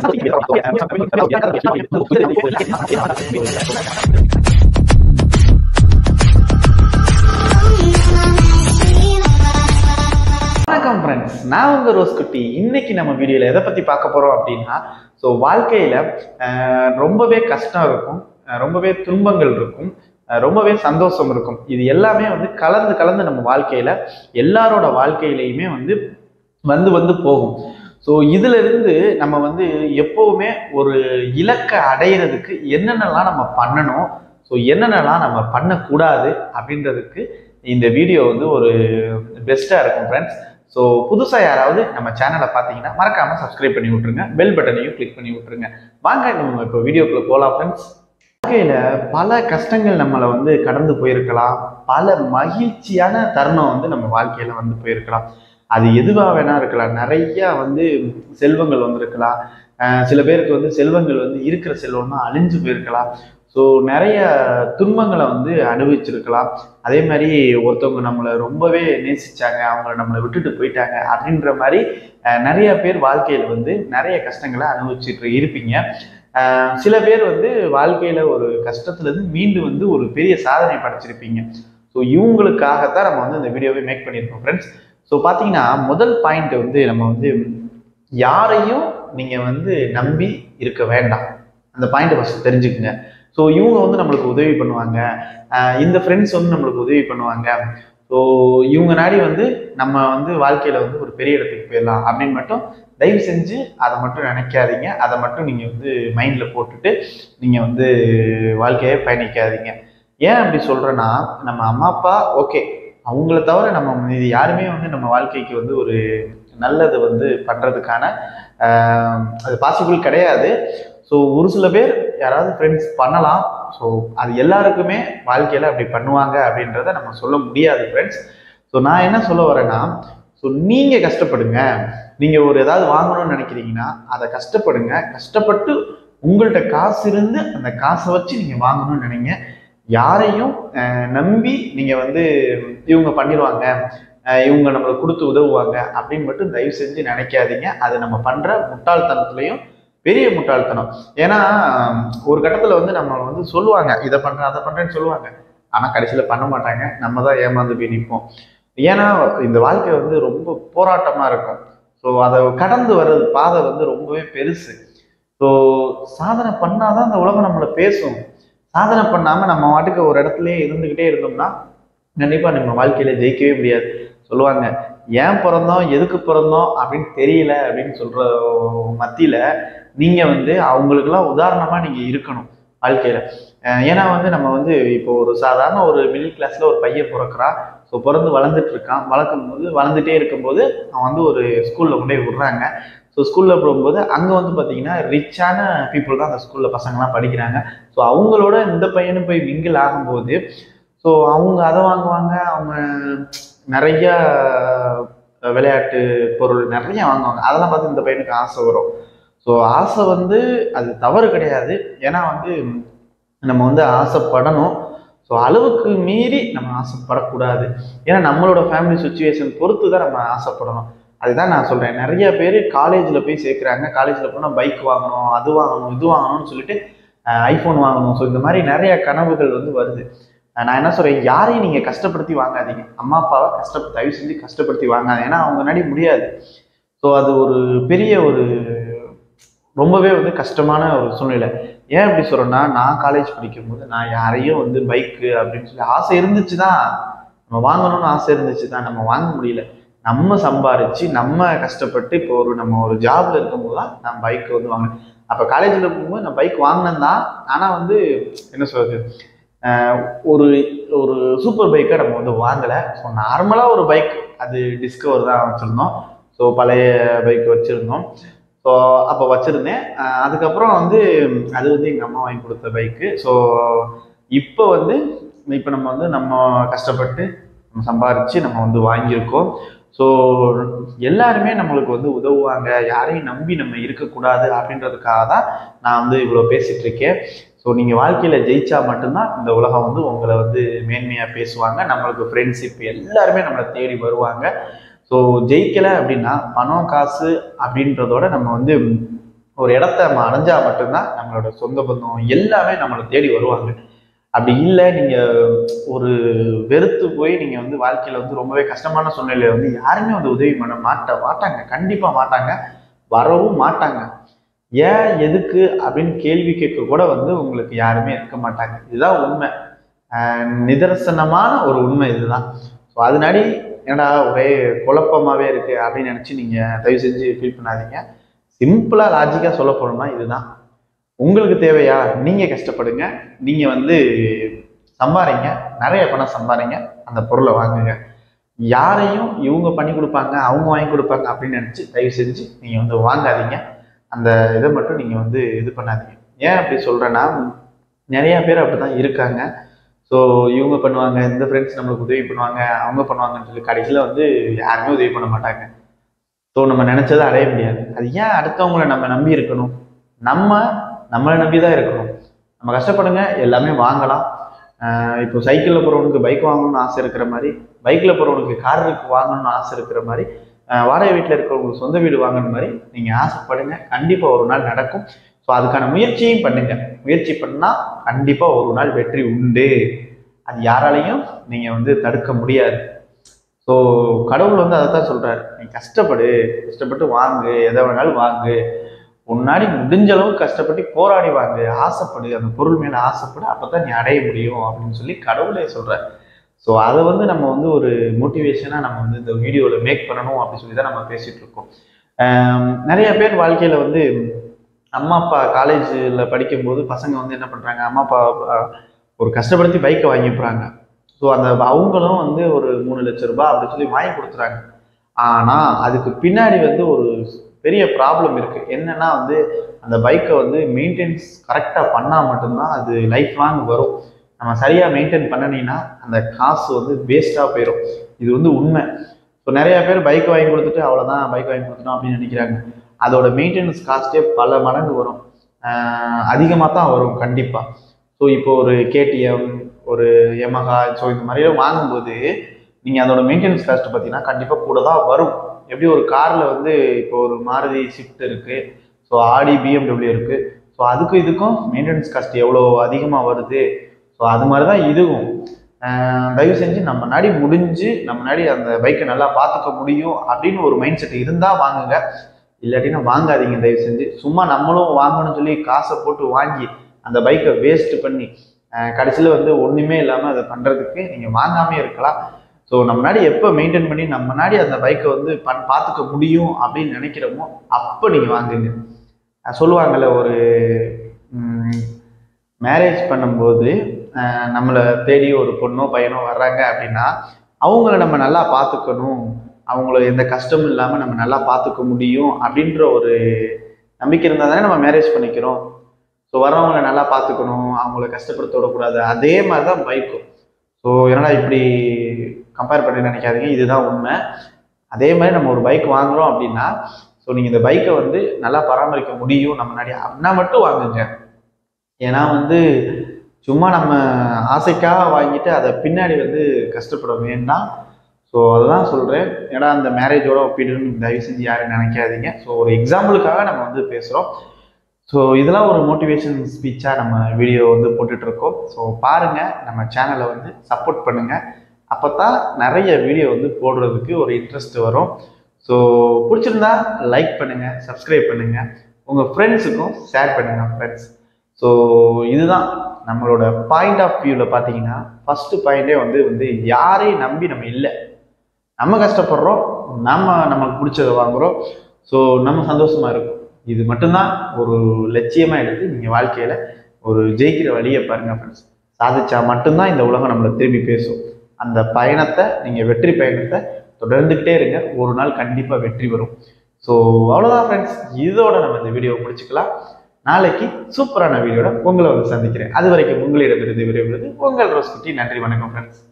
வணக்கம் ஃப்ரெண்ட்ஸ் நான் உங்க ரோஸ் குட்டி இன்னைக்கு நம்ம வீடியோல எதை பத்தி பார்க்க போறோம் அப்படின்னா ஸோ வாழ்க்கையில அஹ், ரொம்பவே கஷ்டம் இருக்கும் அஹ், ரொம்பவே துன்பங்கள் இருக்கும் அஹ், ரொம்பவே சந்தோஷம் இருக்கும் இது எல்லாமே வந்து கலந்து கலந்து நம்ம வாழ்க்கையில எல்லாரோட வாழ்க்கையிலையுமே வந்து வந்து வந்து போகும் ஸோ இதுல இருந்து நம்ம வந்து எப்பவுமே ஒரு இலக்கை அடையிறதுக்கு என்னென்னலாம் நம்ம பண்ணணும் ஸோ என்னென்னலாம் நம்ம பண்ணக்கூடாது அப்படின்றதுக்கு இந்த வீடியோ வந்து ஒரு பெஸ்ட்டாக இருக்கும் ஃப்ரெண்ட்ஸ் ஸோ புதுசாக யாராவது நம்ம சேனலை பார்த்தீங்கன்னா மறக்காம சப்ஸ்கிரைப் பண்ணி விட்ருங்க பெல் பட்டனையும் கிளிக் பண்ணி விட்ருங்க வாங்க நம்ம இப்போ வீடியோக்குள்ள போகலாம் ஃப்ரெண்ட்ஸ் வாழ்க்கையில் பல கஷ்டங்கள் நம்மளை வந்து கடந்து போயிருக்கலாம் பல மகிழ்ச்சியான தருணம் வந்து நம்ம வாழ்க்கையில் வந்து போயிருக்கலாம் அது எதுவாக வேணா இருக்கலாம் நிறைய வந்து செல்வங்கள் வந்திருக்கலாம் அஹ் சில பேருக்கு வந்து செல்வங்கள் வந்து இருக்கிற செல்வம்னா அழிஞ்சு போயிருக்கலாம் ஸோ நிறைய துன்பங்களை வந்து அனுபவிச்சிருக்கலாம் அதே மாதிரி ஒருத்தவங்க நம்மளை ரொம்பவே நேசிச்சாங்க அவங்கள நம்மளை விட்டுட்டு போயிட்டாங்க அப்படின்ற மாதிரி அஹ், நிறைய பேர் வாழ்க்கையில் வந்து நிறைய கஷ்டங்களை அனுபவிச்சுட்டு இருப்பீங்க அஹ், சில பேர் வந்து வாழ்க்கையில ஒரு கஷ்டத்துலேருந்து மீண்டு வந்து ஒரு பெரிய சாதனை படைச்சிருப்பீங்க ஸோ இவங்களுக்காகத்தான் நம்ம வந்து இந்த வீடியோவை மேக் பண்ணியிருக்கோம் ஃப்ரெண்ட்ஸ் ஸோ பார்த்தீங்கன்னா முதல் பாயிண்ட் வந்து நம்ம வந்து யாரையும் நீங்கள் வந்து நம்பி இருக்க வேண்டாம் அந்த பாயிண்ட் ஃபஸ்ட் தெரிஞ்சுக்குங்க ஸோ இவங்க வந்து நம்மளுக்கு உதவி பண்ணுவாங்க ஆஹ் இந்த ஃப்ரெண்ட்ஸ் வந்து நம்மளுக்கு உதவி பண்ணுவாங்க ஸோ இவங்க நாடி வந்து நம்ம வந்து வாழ்க்கையில் வந்து ஒரு பெரிய இடத்துக்கு போயிடலாம் அப்படின்னு மட்டும் தயவு செஞ்சு அதை மட்டும் நினைக்காதீங்க அதை மட்டும் நீங்கள் வந்து மைண்டில் போட்டுட்டு நீங்கள் வந்து வாழ்க்கையை பயணிக்காதீங்க ஏன் அப்படி சொல்கிறேன்னா நம்ம அம்மா அப்பா ஓகே அவங்கள தவிர நம்ம இது யாருமே வந்து நம்ம வாழ்க்கைக்கு வந்து ஒரு நல்லது வந்து பண்ணுறதுக்கான அது பாசிபிள் கிடையாது ஸோ ஒரு சில பேர் யாராவது ஃப்ரெண்ட்ஸ் பண்ணலாம் ஸோ அது எல்லாருக்குமே வாழ்க்கையில் அப்படி பண்ணுவாங்க அப்படின்றத நம்ம சொல்ல முடியாது ஃப்ரெண்ட்ஸ் ஸோ நான் என்ன சொல்ல வரேன்னா ஸோ நீங்கள் கஷ்டப்படுங்க நீங்கள் ஒரு ஏதாவது வாங்கணும்னு நினைக்கிறீங்கன்னா அதை கஷ்டப்படுங்க கஷ்டப்பட்டு உங்கள்கிட்ட காசு இருந்து அந்த காசை வச்சு நீங்கள் வாங்கணும்னு நினைங்க யாரையும் அஹ், நம்பி நீங்கள் வந்து இவங்க பண்ணிடுவாங்க அஹ், இவங்க நம்மளுக்கு கொடுத்து உதவுவாங்க அப்படின்னு மட்டும் தயவு செஞ்சு நினைக்காதீங்க அது நம்ம பண்ணுற முட்டாள்தனத்துலையும் பெரிய முட்டாள்தனம் ஏன்னா ஒரு கட்டத்தில் வந்து நம்ம வந்து சொல்லுவாங்க இதை பண்ணுறேன் அதை பண்ணுறேன்னு சொல்லுவாங்க ஆனால் கடைசியில் பண்ண மாட்டாங்க நம்ம தான் ஏமாந்து போய் நிற்போம் ஏன்னா இந்த வாழ்க்கை வந்து ரொம்ப போராட்டமாக இருக்கும் ஸோ அதை கடந்து வர்றது பாதை வந்து ரொம்பவே பெருசு ஸோ சாதனை பண்ணாதான் இந்த உலகம் நம்மளை பேசும் சாதனை பண்ணாமல் நம்ம வாட்டுக்கு ஒரு இடத்துலயே இருந்துக்கிட்டே இருந்தோம்னா கண்டிப்பாக நம்ம வாழ்க்கையில ஜெயிக்கவே முடியாது சொல்லுவாங்க ஏன் பிறந்தோம் எதுக்கு பிறந்தோம் அப்படின்னு தெரியல அப்படின்னு சொல்ற மத்தியில நீங்க வந்து அவங்களுக்கெல்லாம் உதாரணமா நீங்க இருக்கணும் வாழ்க்கையில அஹ் ஏன்னா வந்து நம்ம வந்து இப்போ ஒரு சாதாரண ஒரு மிடில் கிளாஸ்ல ஒரு பையன் பிறக்கிறான் ஸோ பிறந்து வளர்ந்துட்டு இருக்கான் வளர்க்கும் போது வளர்ந்துட்டே இருக்கும்போது அவன் வந்து ஒரு ஸ்கூல்ல கொண்டு போய் விடுறாங்க ஸோ ஸ்கூலில் போகும்போது அங்கே வந்து பார்த்தீங்கன்னா ரிச்சான பீப்புள் தான் அந்த ஸ்கூலில் பசங்கள்லாம் படிக்கிறாங்க ஸோ அவங்களோட இந்த பையனும் போய் மிங்கிள் ஆகும்போது ஸோ அவங்க அதை வாங்குவாங்க அவங்க நிறைய விளையாட்டு பொருள் நிறைய வாங்குவாங்க அதெல்லாம் பார்த்து இந்த பையனுக்கு ஆசை வரும் ஸோ ஆசை வந்து அது தவறு கிடையாது ஏன்னா வந்து நம்ம வந்து ஆசைப்படணும் ஸோ அளவுக்கு மீறி நம்ம ஆசைப்படக்கூடாது ஏன்னா நம்மளோட ஃபேமிலி சுச்சுவேஷன் பொறுத்து தான் நம்ம ஆசைப்படணும் அதுதான் நான் சொல்கிறேன் நிறைய பேர் காலேஜில் போய் சேர்க்குறாங்க காலேஜில் போனால் பைக் வாங்கணும் அது வாங்கணும் இது வாங்கணும்னு சொல்லிட்டு ஐஃபோன் வாங்கணும் ஸோ இந்த மாதிரி நிறைய கனவுகள் வந்து வருது அஹ் நான் என்ன சொல்கிறேன் யாரையும் நீங்கள் கஷ்டப்படுத்தி வாங்காதீங்க அம்மா அப்பாவை கஷ்ட தயவு செஞ்சு கஷ்டப்படுத்தி வாங்காதீங்க ஏன்னா அவங்க முன்னாடி முடியாது ஸோ அது ஒரு பெரிய ஒரு ரொம்பவே வந்து கஷ்டமான ஒரு சூழ்நிலை ஏன் அப்படி சொல்கிறேன்னா நான் காலேஜ் படிக்கும்போது நான் யாரையும் வந்து பைக்கு அப்படின்னு சொல்லி ஆசை இருந்துச்சு தான் நம்ம வாங்கணும்னு ஆசை இருந்துச்சு தான் நம்ம வாங்க முடியல நம்ம சம்பாரிச்சு நம்ம கஷ்டப்பட்டு இப்போ ஒரு நம்ம ஒரு ஜாப்ல இருக்கும்போது தான் நான் பைக் வந்து வாங்கினேன் அப்போ காலேஜில் இருக்கும்போது நான் பைக் வாங்கினேன் தான் ஆனால் வந்து என்ன சொல்றது ஆஹ் ஒரு ஒரு சூப்பர் பைக்கை நம்ம வந்து வாங்கலை ஸோ நார்மலாக ஒரு பைக் அது டிஸ்கவர் தான் வச்சுருந்தோம் ஸோ பழைய பைக் வச்சுருந்தோம் ஸோ அப்போ வச்சுருந்தேன் ஆஹ் அதுக்கப்புறம் வந்து அது வந்து எங்கள் அம்மா வாங்கி கொடுத்த பைக்கு ஸோ இப்போ வந்து இப்போ நம்ம வந்து நம்ம கஷ்டப்பட்டு நம்ம சம்பாரித்து நம்ம வந்து வாங்கியிருக்கோம் ஸோ எல்லாருமே நம்மளுக்கு வந்து உதவுவாங்க யாரையும் நம்பி நம்ம இருக்கக்கூடாது அப்படின்றதுக்காக தான் நான் வந்து இவ்வளோ பேசிட்டு இருக்கேன் ஸோ நீங்கள் வாழ்க்கையில் ஜெயிச்சா மட்டும்தான் இந்த உலகம் வந்து உங்களை வந்து மேன்மையாக பேசுவாங்க நம்மளுக்கு ஃப்ரெண்ட்ஷிப் எல்லாருமே நம்மளை தேடி வருவாங்க ஸோ ஜெயிக்கலை அப்படின்னா பணம் காசு அப்படின்றதோட நம்ம வந்து ஒரு இடத்த நம்ம அடைஞ்சா மட்டும்தான் நம்மளோட சொந்த பந்தம் எல்லாமே நம்மளை தேடி வருவாங்க அப்படி இல்லை நீங்க ஒரு வெறுத்து போய் நீங்க வந்து வாழ்க்கையில வந்து ரொம்பவே கஷ்டமான சூழ்நிலையில வந்து யாருமே வந்து உதவி பண்ண மாட்ட மாட்டாங்க கண்டிப்பா மாட்டாங்க வரவும் மாட்டாங்க ஏன் எதுக்கு அப்படின்னு கேள்வி கேட்க கூட வந்து உங்களுக்கு யாருமே இருக்க மாட்டாங்க இதுதான் உண்மை ஆஹ் நிதர்சனமான ஒரு உண்மை இதுதான் ஸோ அதனாடி என்னடா ஒரே குழப்பமாவே இருக்கு அப்படின்னு நினைச்சு நீங்க தயவு செஞ்சு ஃபீல் பண்ணாதீங்க சிம்பிளா லாஜிக்கா சொல்ல போனோம்னா இதுதான் உங்களுக்கு தேவையா நீங்க கஷ்டப்படுங்க நீங்க வந்து சம்பாரிங்க நிறைய பணம் சம்பாரிங்க அந்த பொருளை வாங்குங்க யாரையும் இவங்க பண்ணி கொடுப்பாங்க அவங்க வாங்கி கொடுப்பாங்க அப்படின்னு நினைச்சு தயவு செஞ்சு நீங்க வந்து வாங்காதீங்க அந்த இதை மட்டும் நீங்க வந்து இது பண்ணாதீங்க ஏன் அப்படி சொல்றேன்னா நிறைய பேர் அப்படிதான் இருக்காங்க ஸோ இவங்க பண்ணுவாங்க இந்த ஃப்ரெண்ட்ஸ் நம்மளுக்கு உதவி பண்ணுவாங்க அவங்க பண்ணுவாங்கன்னு சொல்லி கடைசியில் வந்து யாருமே உதவி பண்ண மாட்டாங்க ஸோ நம்ம நினைச்சதை அடைய முடியாது அது ஏன் அடுத்தவங்கள நம்ம நம்பி இருக்கணும் நம்ம நம்மளை நம்பி தான் இருக்கணும் நம்ம கஷ்டப்படுங்க எல்லாமே வாங்கலாம் ஆஹ் இப்போ சைக்கிளில் போகிறவனுக்கு பைக் வாங்கணும்னு ஆசை இருக்கிற மாதிரி பைக்கில் போகிறவனுக்கு கார் வாங்கணும்னு ஆசை இருக்கிற மாதிரி ஆஹ் வாடகை வீட்டில் இருக்கிறவங்களுக்கு சொந்த வீடு வாங்கணும் மாதிரி நீங்கள் ஆசைப்படுங்க கண்டிப்பாக ஒரு நாள் நடக்கும் ஸோ அதுக்கான முயற்சியும் பண்ணுங்க முயற்சி பண்ணால் கண்டிப்பாக ஒரு நாள் வெற்றி உண்டு அது யாராலையும் நீங்கள் வந்து தடுக்க முடியாது ஸோ கடவுள் வந்து அதை தான் சொல்கிறாரு நீ கஷ்டப்படு கஷ்டப்பட்டு வாங்கு எதை வேணாலும் வாங்கு முன்னாடி முடிஞ்ச அளவுக்கு கஷ்டப்பட்டு போராடி வாங்கு ஆசைப்படு அந்த பொருள் மேலே ஆசைப்படு அப்போ தான் நீ அடைய முடியும் அப்படின்னு சொல்லி கடவுளே சொல்கிறார் ஸோ அதை வந்து நம்ம வந்து ஒரு மோட்டிவேஷனாக நம்ம வந்து இந்த வீடியோவில் மேக் பண்ணணும் அப்படின்னு சொல்லி தான் நம்ம பேசிகிட்டு இருக்கோம் ஆம், நிறைய பேர் வாழ்க்கையில் வந்து அம்மா அப்பா காலேஜில் படிக்கும்போது பசங்க வந்து என்ன பண்ணுறாங்க அம்மா அப்பா அஹ், ஒரு கஷ்டப்படுத்தி பைக்கை வாங்கிப்புறாங்க ஸோ அந்த அவங்களும் வந்து ஒரு மூணு லட்ச ரூபாய் அப்படின்னு சொல்லி வாங்கி கொடுத்துறாங்க ஆனால் அதுக்கு பின்னாடி வந்து ஒரு பெரிய ப்ராப்ளம் இருக்குது என்னன்னா வந்து அந்த பைக்கை வந்து மெயின்டெனன்ஸ் கரெக்டாக பண்ணால் மட்டும்தான் அது லைஃப் லாங் வரும் நம்ம சரியாக மெயின்டைன் பண்ணனீங்கன்னா அந்த காசு வந்து வேஸ்ட்டாக போயிடும் இது வந்து உண்மை ஸோ நிறைய பேர் பைக் வாங்கி கொடுத்துட்டு அவ்வளோதான் பைக் வாங்கி கொடுத்துட்டோம் அப்படின்னு நினைக்கிறாங்க அதோட மெயின்டெனன்ஸ் காஸ்ட்டே பல மடங்கு வரும் அதிகமாக தான் வரும் கண்டிப்பாக ஸோ இப்போ ஒரு கேடிஎம் ஒரு எமஹா ஸோ இந்த மாதிரிலாம் வாங்கும்போது நீங்கள் அதோட மெயின்டெனன்ஸ் காஸ்ட் பார்த்தீங்கன்னா கண்டிப்பாக கூட தான் வரும் எப்படி ஒரு காரில் வந்து இப்போ ஒரு மாருதி ஷிஃப்ட் இருக்குது ஸோ ஆடி பிஎம்டபிள்யூ இருக்குது ஸோ அதுக்கும் இதுக்கும் மெயின்டெனன்ஸ் காஸ்ட் எவ்வளோ அதிகமாக வருது ஸோ அது மாதிரி தான் இதுவும் ஆஹ் தயவு செஞ்சு நம்ம நாடி முடிஞ்சு நம்ம நாடி அந்த பைக்கை நல்லா பார்த்துக்க முடியும் அப்படின்னு ஒரு மைண்ட் செட் இருந்தால் வாங்குங்க இல்லாட்டினா வாங்காதீங்க தயவு செஞ்சு சும்மா நம்மளும் வாங்கணும்னு சொல்லி காசை போட்டு வாங்கி அந்த பைக்கை வேஸ்ட் பண்ணி கடைசியில் வந்து ஒன்றுமே இல்லாமல் அதை பண்ணுறதுக்கு நீங்கள் வாங்காமே இருக்கலாம் ஸோ நம்ம நாடி எப்போ மெயின்டைன் பண்ணி நம்ம நாடி அந்த பைக்கை வந்து பண் பார்த்துக்க முடியும் அப்படின்னு நினைக்கிறோமோ அப்போ நீங்கள் வாங்குங்க அஹ் சொல்லுவாங்கல்ல ஒரு மேரேஜ் பண்ணும்போது அஹ் நம்மளை தேடி ஒரு பொண்ணோ பையனோ வர்றாங்க அப்படின்னா அவங்கள நம்ம நல்லா பார்த்துக்கணும் அவங்கள எந்த கஷ்டமும் இல்லாமல் நம்ம நல்லா பார்த்துக்க முடியும் அப்படின்ற ஒரு நம்பிக்கை இருந்தால் தானே நம்ம மேரேஜ் பண்ணிக்கிறோம் ஸோ வரவங்களை நல்லா பார்த்துக்கணும் அவங்கள கஷ்டப்படுத்த விடக்கூடாது அதே மாதிரி தான் பைக்கும் ஸோ என்னடா இப்படி கம்பேர் பண்ணி நினைக்காதீங்க இதுதான் உண்மை அதே மாதிரி நம்ம ஒரு பைக் வாங்குறோம் அப்படின்னா ஸோ நீங்கள் இந்த பைக்கை வந்து நல்லா பராமரிக்க முடியும் நம்ம முன்னாடி அப்படின்னா மட்டும் வாங்குங்க ஏன்னா வந்து சும்மா நம்ம ஆசைக்காக வாங்கிட்டு அதை பின்னாடி வந்து கஷ்டப்பட வேண்டாம் ஸோ அதுதான் சொல்கிறேன் ஏன்னா அந்த மேரேஜோட ஒப்பிடுன்னு தயவு செஞ்சு யாரும் நினைக்காதீங்க ஸோ ஒரு எக்ஸாம்பிளுக்காக நம்ம வந்து பேசுகிறோம் ஸோ இதெல்லாம் ஒரு மோட்டிவேஷன் ஸ்பீச்சாக நம்ம வீடியோ வந்து போட்டுட்ருக்கோம் ஸோ பாருங்கள் நம்ம சேனலை வந்து சப்போர்ட் பண்ணுங்கள் அப்போ தான் நிறைய வீடியோ வந்து போடுறதுக்கு ஒரு இன்ட்ரெஸ்ட் வரும் ஸோ பிடிச்சிருந்தா லைக் பண்ணுங்கள் சப்ஸ்கிரைப் பண்ணுங்கள் உங்கள் ஃப்ரெண்ட்ஸுக்கும் ஷேர் பண்ணுங்கள் ஃப்ரெண்ட்ஸ் ஸோ இதுதான் நம்மளோட பாயிண்ட் ஆஃப் வியூவில் பார்த்தீங்கன்னா ஃபஸ்ட்டு பாயிண்டே வந்து வந்து யாரையும் நம்பி நம்ம இல்லை நம்ம கஷ்டப்படுறோம் நம்ம நமக்கு பிடிச்சதை வாங்குறோம் ஸோ நம்ம சந்தோஷமா இருக்கும் இது மட்டும்தான் ஒரு லட்சியமாக எடுத்து நீங்கள் வாழ்க்கையில் ஒரு ஜெயிக்கிற வழியை பாருங்க ஃப்ரெண்ட்ஸ் சாதிச்சா மட்டும்தான் இந்த உலகம் நம்மளை திரும்பி பேசும் அந்த பயணத்தை நீங்கள் வெற்றி பயணத்தை தொடர்ந்துக்கிட்டே இருங்க ஒரு நாள் கண்டிப்பாக வெற்றி வரும் ஸோ அவ்வளோதான் ஃப்ரெண்ட்ஸ் இதோட நம்ம இந்த வீடியோவை முடிச்சுக்கலாம் நாளைக்கு சூப்பரான வீடியோட உங்களை வந்து சந்திக்கிறேன் அது வரைக்கும் உங்களிடமிருந்து விரைவுறது உங்கள் ரோஸ் குட்டி நன்றி வணக்கம் ஃப்ரெண்ட்ஸ்